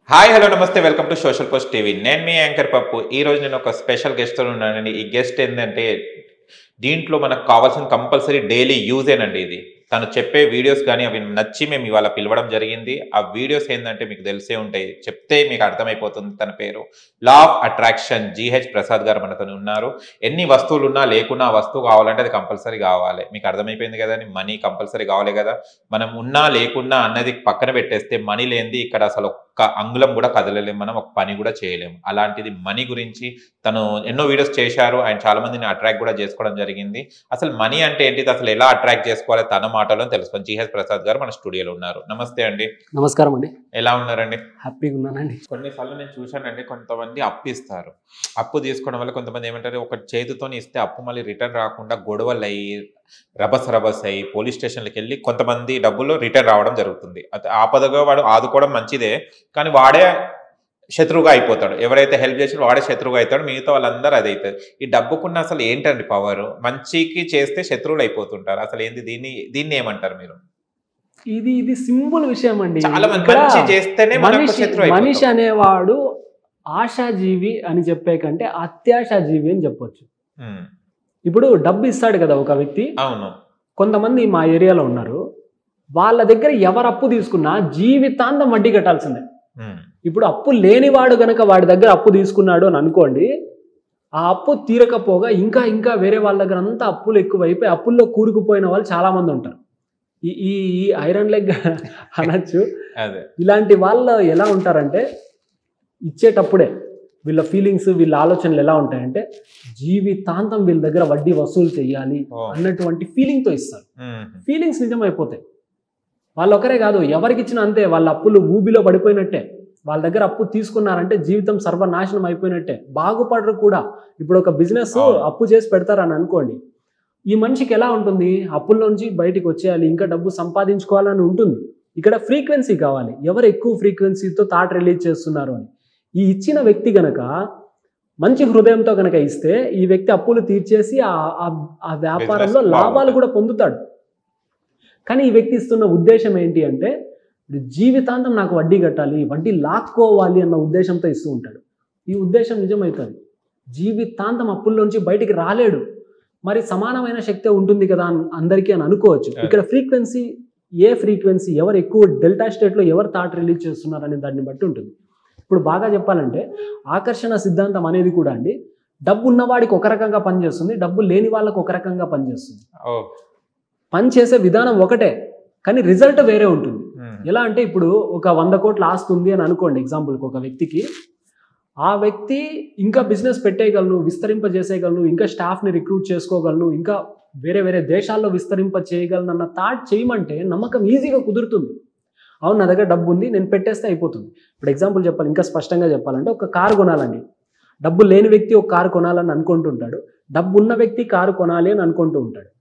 Hi hello నమస్తే welcome to social post TV నేను మీ యాంకర్ పప్పు ఈ రోజు నేను ఒక స్పెషల్ గెస్ట్ ఉన్నానండి ఈ గెస్ట్ ఏంటంటే దీంట్లో మనకు కావాల్సిన కంపల్సరీ డైలీ యూజేనండి ఇది తను చెప్పే వీడియోస్ కానీ అవి నచ్చి మేము ఇవాళ పిలవడం జరిగింది ఆ వీడియోస్ ఏంటంటే మీకు తెలిసే ఉంటాయి చెప్తే మీకు అర్థమైపోతుంది తన పేరు law of attraction GH Prasad garu మనతో ఉన్నారు ఎన్ని వస్తువులు ఉన్నా లేకున్నా ఆ వస్తువు కావాలంటే అది కంపల్సరీ కావాలి మీకు అర్థమైపోయింది కదా మనీ కంపల్సరీ కావాలి కదా మనం ఉన్నా లేకున్నా అన్నది పక్కన పెట్టేస్తే మనీ లేనిది ఇక్కడ అసలు ఒక్క అంగుళం కూడా కదలలేము మనం ఒక పని కూడా చేయలేము అలాంటిది మనీ గురించి తను ఎన్నో వీడియోస్ చేశారు ఆయన చాలా మందిని అట్రాక్ట్ కూడా చేసుకోవడం జరిగింది అసలు మనీ అంటే ఏంటిది అసలు ఎలా అట్రాక్ట్ చేసుకోవాలి తన మాటలో తెలుసుకొని జిహెచ్ ప్రసాద్ గారు మన స్టూడియోలో ఉన్నారు నమస్తే అండి నమస్కారం అండి ఎలా ఉన్నారండి హ్యాపీగా ఉన్నానండి కొన్నిసార్లు నేను చూశానండి కొంతమంది అప్పు ఇస్తారు అప్పు తీసుకోవడం వల్ల కొంతమంది ఏమంటారు ఒక చేతితోని ఇస్తే అప్పు మళ్ళీ రిటర్న్ రాకుండా గొడవలు అయ్యి రభస్ రభస్ అయ్యి పోలీస్ స్టేషన్లకు వెళ్ళి కొంతమంది డబ్బులు రిటర్న్ రావడం జరుగుతుంది అయితే ఆపదగా వాడు ఆదుకోవడం మంచిదే కానీ వాడే శత్రువుగా అయిపోతాడు ఎవరైతే హెల్ప్ చేసిన వాడే శత్రువుగా అవుతాడు మిగతా వాళ్ళందరూ అది అవుతారు ఈ డబ్బుకున్న అసలు ఏంటండి పవర్ మంచికి చేస్తే శత్రువులు అయిపోతుంటారు అసలు ఏంది దీన్ని దీన్ని ఏమంటారు మీరు ఇది ఇది సింపుల్ విషయం అండి చాలా మంది ఇక్కడ మంచి చేస్తేనే మనకు మనిషి శత్రువు మనిషి అయిపోతాం. అనేవాడు ఆశాజీవి అని చెప్పే కంటే అత్యాశాజీవి అని చెప్పొచ్చు ఉమ్, ఇప్పుడు డబ్బు ఇస్తాడు కదా ఒక వ్యక్తి అవును కొంతమంది మా ఏరియాలో ఉన్నారు వాళ్ళ దగ్గర ఎవరు అప్పు తీసుకున్నా జీవితాంతం వడ్డీ కట్టాల్సిందే ఉమ్, ఇప్పుడు అప్పు లేనివాడు గనక వాడి దగ్గర అప్పు తీసుకున్నాడు అని అనుకోండి ఆ అప్పు తీరకపోగా ఇంకా ఇంకా వేరే వాళ్ళ దగ్గర అంతా అప్పులు ఎక్కువైపోయి అప్పుల్లో కూరుకుపోయిన వాళ్ళు చాలా మంది ఉంటారు ఈ ఈ ఈ ఐరన్ లెగ్ అనొచ్చు అదే ఇలాంటి వాళ్ళు ఎలా ఉంటారంటే ఇచ్చేటప్పుడే వీళ్ళ ఫీలింగ్స్ వీళ్ళ ఆలోచనలు ఎలా ఉంటాయంటే జీవితాంతం వీళ్ళ దగ్గర వడ్డీ వసూలు చేయాలి ఓ. అన్నటువంటి ఫీలింగ్తో ఇస్తారు ఉమ్, ఫీలింగ్స్ నిజమైపోతాయి వాళ్ళు ఒకరే కాదు ఎవరికి ఇచ్చినా అంతే వాళ్ళ అప్పులు ఊబిలో పడిపోయినట్టే వాళ్ళ దగ్గర అప్పు తీసుకున్నారంటే జీవితం సర్వనాశనం అయిపోయినట్టే బాగుపడరు కూడా ఇప్పుడు ఒక బిజినెస్ అవును. అప్పు చేసి పెడతారని అనుకోండి ఈ మనిషికి ఎలా ఉంటుంది అప్పుల్లోంచి బయటికి వచ్చేయాలి ఇంకా డబ్బు సంపాదించుకోవాలని ఉంటుంది ఇక్కడ ఫ్రీక్వెన్సీ కావాలి ఎవరు ఎక్కువ ఫ్రీక్వెన్సీతో థాట్ రిలీజ్ చేస్తున్నారు అని ఈ ఇచ్చిన వ్యక్తి గనక మంచి హృదయంతో గనక ఇస్తే ఈ వ్యక్తి అప్పులు తీర్చేసి ఆ- ఆ- ఆ వ్యాపారంలో Business లాభాలు బాగుంటుంది. కూడా పొందుతాడు కానీ ఈ వ్యక్తి ఇస్తున్న ఉద్దేశం ఏంటి అంటే ఇది జీవితాంతం నాకు వడ్డీ కట్టాలి వడ్డీ లాక్కోవాలి అన్న ఉద్దేశంతో ఇస్తూ ఉంటాడు ఈ ఉద్దేశం నిజమవుతుంది జీవితాంతం అప్పుల్లోంచి బయటికి రాలేడు మరి సమానమైన శక్తి ఉంటుంది కదా అన్- అందరికీ అని అనుకోవచ్చు Yeah. ఇక్కడ ఫ్రీక్వెన్సీ ఏ ఫ్రీక్వెన్సీ ఎవరు ఎక్కువ డెల్టా స్టేట్లో ఎవరు థాట్ రిలీజ్ చేస్తున్నారు అనే దాన్ని బట్టి ఉంటుంది ఇప్పుడు బాగా చెప్పాలంటే ఆకర్షణ సిద్ధాంతం అనేది కూడా అండి డబ్బు ఉన్నవాడికి ఒక రకంగా పనిచేస్తుంది డబ్బు లేని వాళ్ళకి ఒక రకంగా పనిచేస్తుంది ఓ పని చేసే విధానం ఒకటే కానీ రిజల్ట్ వేరే ఉంటుంది ఉమ్, ఎలా అంటే ఇప్పుడు ఒక వంద కోట్ల ఆస్తి ఉంది అని అనుకోండి ఎగ్జాంపుల్కి ఒక వ్యక్తికి ఆ వ్యక్తి ఇంకా బిజినెస్ పెట్టేయగలను విస్తరింపజేసేయగలను ఇంకా స్టాఫ్ని రిక్రూట్ చేసుకోగలను ఇంకా వేరే వేరే దేశాల్లో విస్తరింప చేయగలను అన్న థాట్ చేయమంటే నమ్మకం ఈజీగా కుదురుతుంది అవును నా దగ్గర డబ్బు ఉంది నేను పెట్టేస్తే అయిపోతుంది ఇప్పుడు ఎగ్జాంపుల్ చెప్పాలి ఇంకా స్పష్టంగా చెప్పాలంటే ఒక కారు కొనాలండి డబ్బు లేని వ్యక్తి ఒక కారు కొనాలని అనుకుంటుంటాడు డబ్బు ఉన్న వ్యక్తి కారు కొనాలి అని అనుకుంటూ ఉంటాడు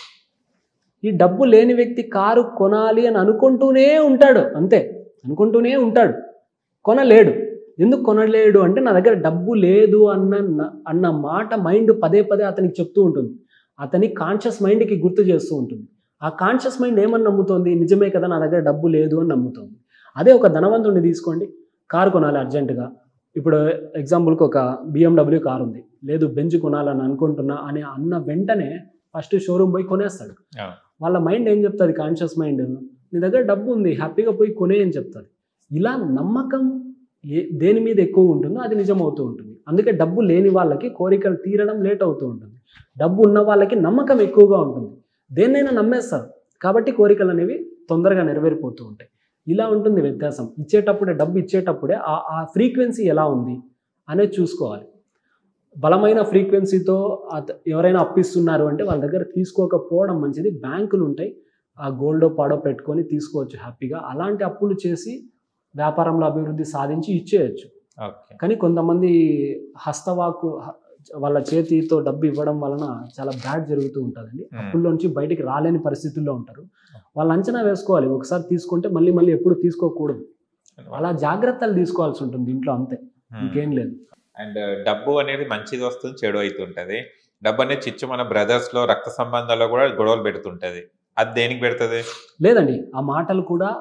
ఈ డబ్బు లేని వ్యక్తి కారు కొనాలి అని అనుకుంటూనే ఉంటాడు అంతే అనుకుంటూనే ఉంటాడు కొనలేడు ఎందుకు కొనలేడు అంటే నా దగ్గర డబ్బు లేదు అన్న అన్న మాట మైండ్ పదే పదే అతనికి చెప్తూ ఉంటుంది అతని కాన్షియస్ మైండ్కి గుర్తు చేస్తూ ఉంటుంది ఆ కాన్షియస్ మైండ్ ఏమని నమ్ముతోంది నిజమే కదా నా దగ్గర డబ్బు లేదు అని నమ్ముతోంది అదే ఒక ధనవంతుడిని తీసుకోండి కారు కొనాలి అర్జెంటుగా ఇప్పుడు ఎగ్జాంపుల్కి ఒక బిఎండబ్ల్యూ కారు ఉంది లేదు బెంచ్ కొనాలని అనుకుంటున్నా అని అన్న వెంటనే ఫస్ట్ షోరూమ్ పోయి కొనేస్తాడు ఆ. వాళ్ళ మైండ్ ఏం చెప్తుంది కాన్షియస్ మైండ్ నీ దగ్గర డబ్బు ఉంది హ్యాపీగా పోయి కొనే అని చెప్తుంది ఇలా నమ్మకం ఏ దేని మీద ఎక్కువ ఉంటుందో అది నిజం అవుతూ ఉంటుంది అందుకే డబ్బు లేని వాళ్ళకి కోరికలు తీరడం లేట్ అవుతూ ఉంటుంది డబ్బు ఉన్న వాళ్ళకి నమ్మకం ఎక్కువగా ఉంటుంది దేన్నైనా నమ్మేస్తారు కాబట్టి కోరికలు అనేవి తొందరగా నెరవేరిపోతూ ఉంటాయి ఇలా ఉంటుంది వ్యత్యాసం ఇచ్చేటప్పుడే డబ్బు ఇచ్చేటప్పుడే ఆ ఆ ఫ్రీక్వెన్సీ ఎలా ఉంది అనేది చూసుకోవాలి బలమైన ఫ్రీక్వెన్సీతో అత- ఎవరైనా అప్పిస్తున్నారు అంటే వాళ్ళ దగ్గర తీసుకోకపోవడం మంచిది బ్యాంకులు ఉంటాయి ఆ గోల్డో పాడో పెట్టుకొని తీసుకోవచ్చు హ్యాపీగా అలాంటి అప్పులు చేసి వ్యాపారంలో అభివృద్ధి సాధించి ఇచ్చేయచ్చు ఓకే కానీ కొంతమంది హస్తవాకు హ- వాళ్ళ చేతితో డబ్బు ఇవ్వడం వలన చాలా బ్యాడ్ జరుగుతూ ఉంటుందండి Hmm. అప్పుల్లోంచి బయటికి రాలేని పరిస్థితుల్లో ఉంటారు వాళ్ళు అంచనా వేసుకోవాలి ఒకసారి తీసుకుంటే మళ్ళీ మళ్ళీ ఎప్పుడు తీసుకోకూడదు అలా జాగ్రత్తలు తీసుకోవాల్సి ఉంటుంది ఇంట్లో అంతే ఇంకేం లేదు అండ్ డబ్బు అనేది మంచిది వస్తుంది చెడు అవుతుంటది డబ్బు అనేది చిచ్చు మన బ్రదర్స్ లో రక్త సంబంధాల్లో కూడా గొడవలు పెడుతుంటది అది దేనికి పెడుతుంది లేదండి ఆ మాటలు కూడా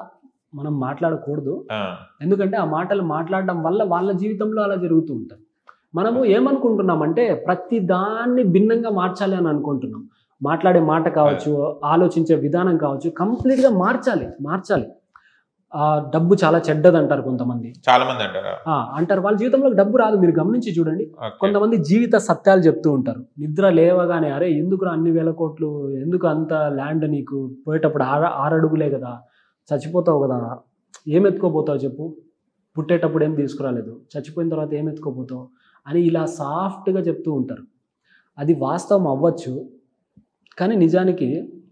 మనం మాట్లాడకూడదు ఆ, ఎందుకంటే ఆ మాటలు మాట్లాడడం వల్ల వాళ్ళ జీవితంలో అలా జరుగుతూ ఉంటుంది మనము ఏమనుకుంటున్నామంటే ప్రతి దాన్ని భిన్నంగా మార్చాలి అని అనుకుంటున్నాం మాట్లాడే మాట కావచ్చు ఆలోచించే విధానం కావచ్చు కంప్లీట్గా మార్చాలి మార్చాలి ఆ, డబ్బు చాలా చెడ్డది అంటారు కొంతమంది చాలా మంది అంటారా ఆ, అంటారు వాళ్ళ జీవితంలో డబ్బు రాదు మీరు గమనించి చూడండి ఓకే. కొంతమంది జీవిత సత్యాలు చెప్తూ ఉంటారు నిద్ర లేవగానే అరే ఎందుకు అన్ని వేల కోట్లు ఎందుకు అంత ల్యాండ్ నీకు పోయేటప్పుడు ఆర ఆరడుగులే కదా చచ్చిపోతావు కదా ఏం ఎత్తుకోపోతావు చెప్పు పుట్టేటప్పుడు ఏం తీసుకురాలేదు చచ్చిపోయిన తర్వాత ఏం ఎత్తుకోపోతావు అని ఇలా సాఫ్ట్గా చెప్తూ ఉంటారు అది వాస్తవం అవ్వచ్చు కానీ నిజానికి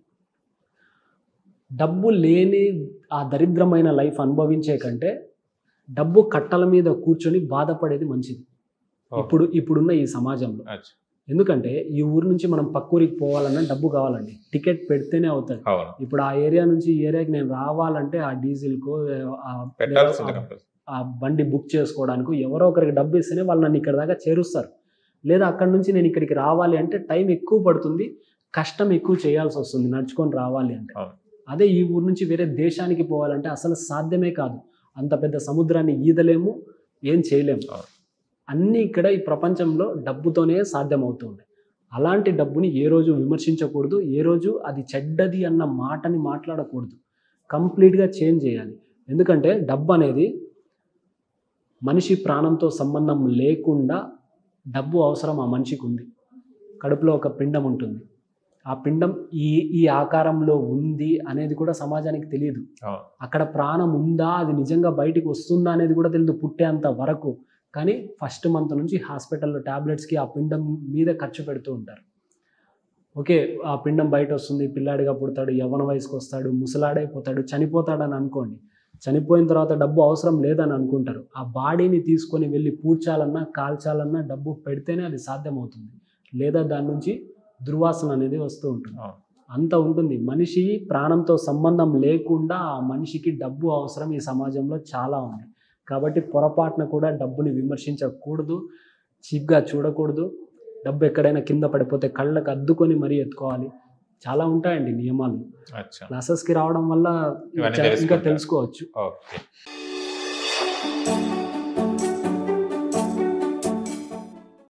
డబ్బు లేని ఆ దరిద్రమైన లైఫ్ అనుభవించే కంటే డబ్బు కట్టల మీద కూర్చొని బాధపడేది మంచిది ఓకే. ఇప్పుడు ఇప్పుడున్న ఈ సమాజంలో అచ్చా. ఎందుకంటే ఈ ఊరు నుంచి మనం పక్క ఊరికి పోవాలన్నా డబ్బు కావాలండి టికెట్ పెడితేనే అవుతుంది అవును ఇప్పుడు ఆ ఏరియా నుంచి ఈ ఏరియాకి నేను రావాలంటే ఆ డీజిల్కో ఆ పెట్టాల్సింది ఆ- కంపల్సరీ ఆ బండి బుక్ చేసుకోవడానికి ఎవరో ఒకరికి డబ్బు ఇస్తేనే వాళ్ళు నన్ను ఇక్కడ దాకా చేరుస్తారు లేదా అక్కడ నుంచి నేను ఇక్కడికి రావాలి అంటే టైం ఎక్కువ పడుతుంది కష్టం ఎక్కువ చేయాల్సి వస్తుంది నడుచుకొని రావాలి అంటే అవును. అదే ఈ ఊరు నుంచి వేరే దేశానికి పోవాలంటే అసలు సాధ్యమే కాదు అంత పెద్ద సముద్రాన్ని ఈదలేము ఏం చేయలేము అవును. అన్నీ ఇక్కడ ఈ ప్రపంచంలో డబ్బుతోనే సాధ్యమవుతుంది అలాంటి డబ్బుని ఏ రోజు విమర్శించకూడదు ఏ రోజు అది చెడ్డది అన్న మాటని మాట్లాడకూడదు కంప్లీట్గా చేంజ్ చేయాలి ఎందుకంటే డబ్బు అనేది మనిషి ప్రాణంతో సంబంధం లేకుండా డబ్బు అవసరం ఆ మనిషికి ఉంది కడుపులో ఒక పిండం ఉంటుంది ఆ పిండం ఈ ఈ ఆకారంలో ఉంది అనేది కూడా సమాజానికి తెలియదు అవును అక్కడ ప్రాణం ఉందా అది నిజంగా బయటికి వస్తుందా అనేది కూడా తెలియదు పుట్టేంత వరకు కానీ ఫస్ట్ మంత్ నుంచి హాస్పిటల్లో ట్యాబ్లెట్స్కి ఆ పిండం మీద ఖర్చు పెడుతూ ఉంటారు ఓకే ఆ పిండం బయట వస్తుంది పిల్లాడిగా పుడతాడు యవ్వన వయసుకు వస్తాడు ముసలాడైపోతాడు చనిపోతాడని అనుకోండి చనిపోయిన తర్వాత డబ్బు అవసరం లేదని అనుకుంటారు ఆ బాడీని తీసుకొని వెళ్ళి పూడ్చాలన్నా కాల్చాలన్నా డబ్బు పెడితేనే అది సాధ్యమవుతుంది లేదా దాని నుంచి దుర్వాసన అనేది వస్తూ ఉంటుంది అవును. అంత ఉంటుంది మనిషి ప్రాణంతో సంబంధం లేకుండా ఆ మనిషికి డబ్బు అవసరం ఈ సమాజంలో చాలా ఉంది కాబట్టి పొరపాటున కూడా డబ్బుని విమర్శించకూడదు చీప్గా చూడకూడదు డబ్బు ఎక్కడైనా కింద పడిపోతే కళ్ళకు అద్దుకొని మరీ ఎత్తుకోవాలి చాలా ఉంటాయండి నియమాలు అచ్చా క్లాసెస్కి రావడం వల్ల ఇవన్నీ ఇంకా తెలుసుకుంటారు. తెలుసుకోవచ్చు ఓకే